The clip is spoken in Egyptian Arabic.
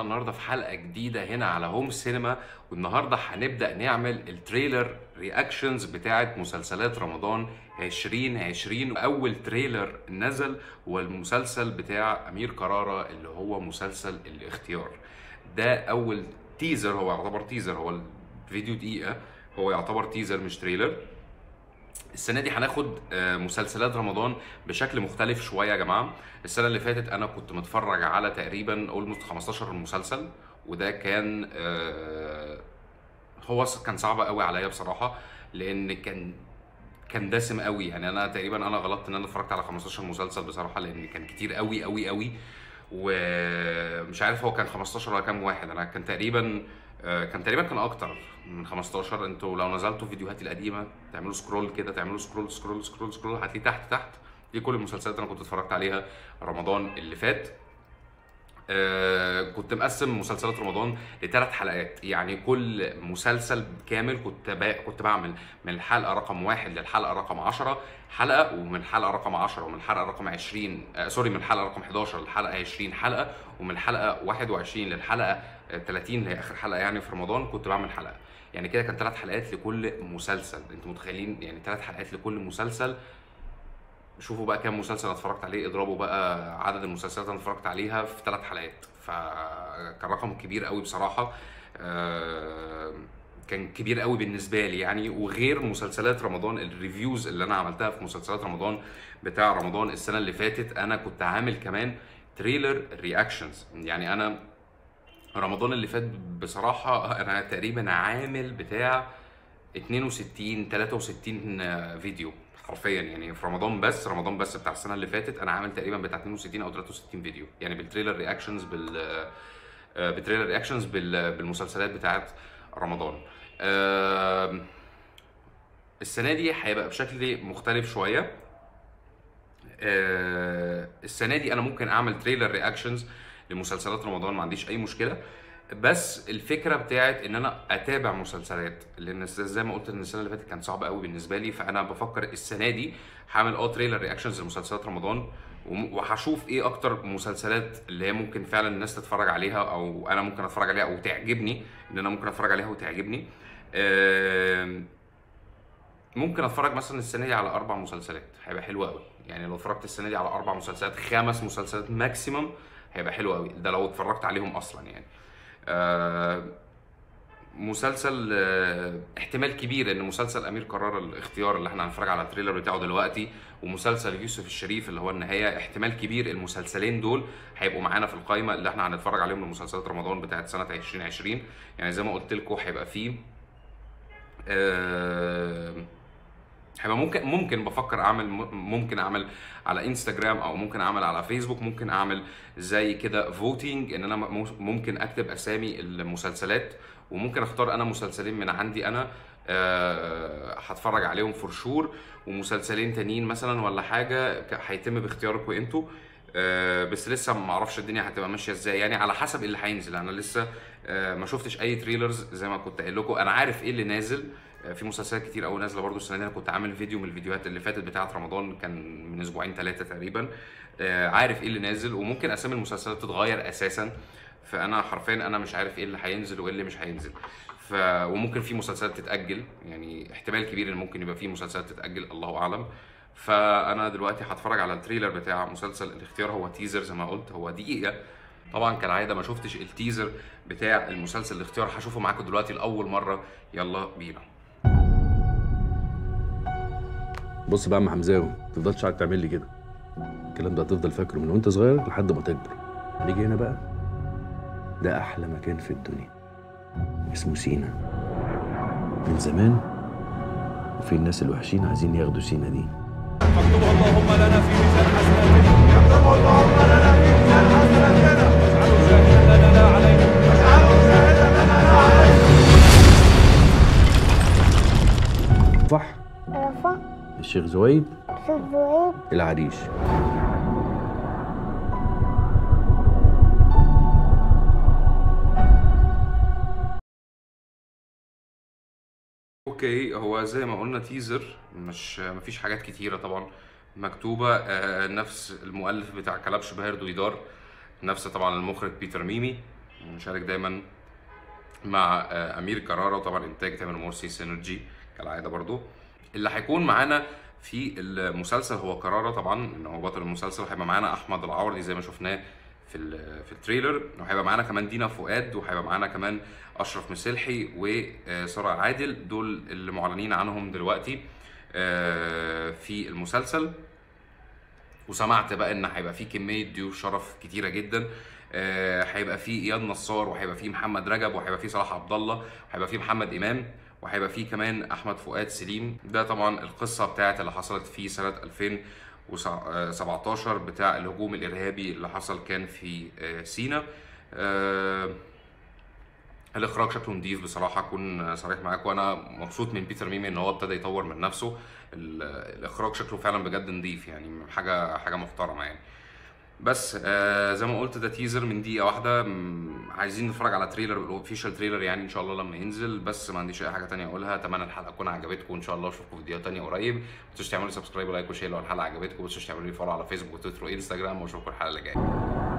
النهارده في حلقه جديده هنا على هوم سينما والنهارده هنبدا نعمل التريلر رياكشنز بتاعه مسلسلات رمضان 2020 اول تريلر نزل هو المسلسل بتاع امير كرارة اللي هو مسلسل الاختيار ده اول تيزر هو يعتبر تيزر هو الفيديو دقيقه هو يعتبر تيزر مش تريلر السنه دي هناخد آه، مسلسلات رمضان بشكل مختلف شويه يا جماعه السنه اللي فاتت انا كنت متفرج على تقريبا اولموست 15 مسلسل وده كان آه، هو س- كان صعب قوي عليا بصراحه لان كان كان دسم قوي يعني انا تقريبا انا غلطت ان انا اتفرجت على 15 مسلسل بصراحه لان كان كتير قوي قوي قوي ومش عارف هو كان 15 ولا كام واحد انا كان تقريبا آه، كان تقريبا كان اكتر من 15 انتوا لو نزلتوا فيديوهاتي القديمه تعملوا سكرول كده تعملوا سكرول سكرول سكرول سكرول هتلاقي تحت تحت دي كل المسلسلات اللي انا كنت اتفرجت عليها رمضان اللي فات آه كنت مقسم مسلسلات رمضان لثلاث حلقات يعني كل مسلسل كامل كنت با... كنت بعمل من الحلقه رقم واحد للحلقه رقم 10 حلقه ومن الحلقه رقم 10 ومن الحلقه رقم 20 آه سوري من الحلقه رقم 11 للحلقه 20 حلقه ومن الحلقه 21 للحلقه آه، 30 اللي هي اخر حلقه يعني في رمضان كنت بعمل حلقه يعني كده كان ثلاث حلقات لكل مسلسل انتوا متخيلين يعني ثلاث حلقات لكل مسلسل شوفوا بقى كام مسلسل أنا اتفرجت عليه اضربوا بقى عدد المسلسلات اللي انا اتفرجت عليها في ثلاث حلقات فكان رقم كبير قوي بصراحه آه، كان كبير قوي بالنسبه لي يعني وغير مسلسلات رمضان الريفيوز اللي انا عملتها في مسلسلات رمضان بتاع رمضان السنه اللي فاتت انا كنت عامل كمان تريلر رياكشنز يعني انا رمضان اللي فات بصراحه انا تقريبا عامل بتاع 62 63 فيديو حرفيا يعني في رمضان بس رمضان بس بتاع السنه اللي فاتت انا عامل تقريبا بتاع 62 او 63 فيديو يعني بالتريلر رياكشنز بال آه، بالتريلر رياكشنز بال- بالمسلسلات بتاعت رمضان آم، السنه دي هيبقى بشكل مختلف شويه آه، السنه دي انا ممكن اعمل تريلر رياكشنز لمسلسلات رمضان ما عنديش اي مشكله بس الفكره بتاعت ان انا اتابع مسلسلات لان زي ما قلت ان السنه اللي فاتت كان صعب قوي بالنسبه لي فانا بفكر السنه دي هعمل اه تريلر رياكشنز لمسلسلات رمضان وم- وهشوف ايه اكتر مسلسلات اللي هي ممكن فعلا الناس تتفرج عليها او انا ممكن اتفرج عليها او تعجبني ان انا ممكن اتفرج عليها وتعجبني آم، ممكن اتفرج مثلا السنه دي على اربع مسلسلات هيبقى حلو قوي يعني لو اتفرجت السنه دي على اربع مسلسلات خمس مسلسلات ماكسيمم هيبقى حلو قوي ده لو اتفرجت عليهم اصلا يعني آه، مسلسل آه، احتمال كبير ان مسلسل امير قرار الاختيار اللي احنا هنتفرج على التريلر بتاعه دلوقتي ومسلسل يوسف الشريف اللي هو النهايه احتمال كبير المسلسلين دول هيبقوا معانا في القائمه اللي احنا هنتفرج عليهم من مسلسلات رمضان بتاعت سنه 2020 يعني زي ما قلت لكم هيبقى فيه آه، هيبقى ممكن ممكن بفكر اعمل ممكن اعمل على انستجرام او ممكن اعمل على فيسبوك ممكن اعمل زي كده فوتينج ان انا م- ممكن اكتب اسامي المسلسلات وممكن اختار انا مسلسلين من عندي انا آه، هتفرج عليهم فور شور ومسلسلين تانيين مثلا ولا حاجه ك- هيتم باختياركم انتوا آه، بس لسه ما اعرفش الدنيا هتبقى ماشيه ازاي يعني على حسب اللي هينزل انا لسه آه، ما شفتش اي تريلرز زي ما كنت قايل لكم انا عارف ايه اللي نازل آه، في مسلسلات كتير قوي نازله برضو السنه دي انا كنت عامل فيديو من الفيديوهات اللي فاتت بتاعه رمضان كان من اسبوعين ثلاثه تقريبا آه، عارف ايه اللي نازل وممكن اسامي المسلسلات تتغير اساسا فانا حرفيا انا مش عارف ايه اللي هينزل وايه اللي مش هينزل ف وممكن في مسلسلات تتاجل يعني احتمال كبير ان ممكن يبقى في مسلسلات تتاجل الله اعلم فانا دلوقتي هتفرج على التريلر بتاع مسلسل الاختيار هو تيزر زي ما قلت هو دقيقه طبعا كالعاده ما شفتش التيزر بتاع المسلسل الاختيار هشوفه معاكم دلوقتي لاول مره يلا بينا بص بقى يا عم حمزاوي ما تفضلش قاعد تعمل لي كده الكلام ده هتفضل فاكره من وانت صغير لحد ما تكبر هنيجي هنا بقى ده احلى مكان في الدنيا اسمه سينا من زمان وفي الناس الوحشين عايزين ياخدوا سينا دي فاكتبها اللهم لنا في ميزان حسناتنا اكتبه اللهم لنا في ميزان حسناتنا واجعله شاهدا لنا لا علينا واجعله شاهدا لنا لا علينا صح رفع الشيخ زويد سبويت العريش اوكي هو زي ما قلنا تيزر مش مفيش حاجات كتيره طبعا مكتوبه آه، نفس المؤلف بتاع كلبش بهر دويدار نفس طبعا المخرج بيتر ميمي مشارك دايما مع آه، امير كرارة وطبعا انتاج تامر مرسي سينرجي كالعاده برضو اللي هيكون معانا في المسلسل هو كرارة طبعا ان هو بطل المسلسل هيبقى معانا احمد العوضي زي ما شفناه في ال- في التريلر وهيبقى معانا كمان دينا فؤاد وهيبقى معانا كمان اشرف مسلحي وساره عادل دول اللي معلنين عنهم دلوقتي آه، في المسلسل وسمعت بقى ان هيبقى في كميه ضيوف شرف كتيره جدا آه، هيبقى في اياد نصار وهيبقى في محمد رجب وهيبقى في صلاح عبد الله وهيبقى في محمد امام وهيبقى في كمان احمد فؤاد سليم ده طبعا القصه بتاعت اللي حصلت في سنه 2017 بتاع الهجوم الارهابي اللي حصل كان في آه، سينا آه، الاخراج شكله نضيف بصراحه اكون صريح معاك وانا مبسوط من بيتر ميمي ان هو ابتدى يطور من نفسه ال- الاخراج شكله فعلا بجد نضيف يعني حاجه حاجه محترمه يعني بس آه زي ما قلت ده تيزر من دقيقه واحده م- عايزين نتفرج على تريلر الاوفيشال تريلر يعني ان شاء الله لما ينزل بس ما عنديش اي حاجه تانية اقولها اتمنى الحلقه تكون عجبتكم ان شاء الله اشوفكم في فيديوهات تانية قريب ما تنسوش تعملوا سبسكرايب ولايك وشير لو الحلقه عجبتكم ما تنسوش تعملوا لي فولو على فيسبوك وتويتر وانستجرام واشوفكم الحلقه اللي جايه